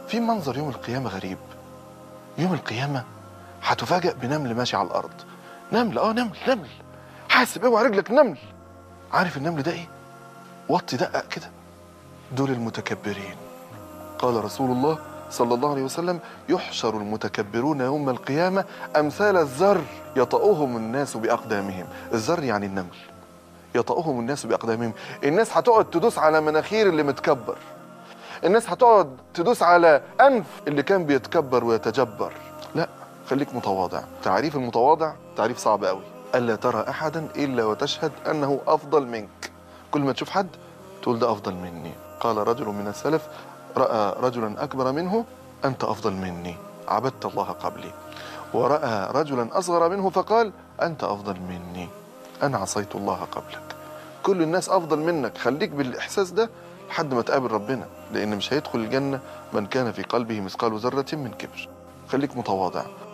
في منظر يوم القيامة غريب يوم القيامة هتفاجأ بنمل ماشي على الأرض نمل اه نمل نمل حاسب اوعى رجلك نمل عارف النمل ده ايه؟ وطي دقق كده دول المتكبرين قال رسول الله صلى الله عليه وسلم يحشر المتكبرون يوم القيامة أمثال الذر يطأهم الناس بأقدامهم الذر يعني النمل يطأهم الناس بأقدامهم الناس هتقعد تدوس على مناخير اللي متكبر الناس هتقعد تدوس على أنف اللي كان بيتكبر ويتجبر لا خليك متواضع تعريف المتواضع تعريف صعب قوي ألا ترى أحدا إلا وتشهد أنه أفضل منك كل ما تشوف حد تقول ده أفضل مني قال رجل من السلف رأى رجلا أكبر منه أنت أفضل مني عبدت الله قبلي ورأى رجلا أصغر منه فقال أنت أفضل مني أنا عصيت الله قبلك كل الناس أفضل منك خليك بالإحساس ده لحد ما تقابل ربنا لأن مش هيدخل الجنة من كان في قلبه مثقال ذرة من كبر خليك متواضع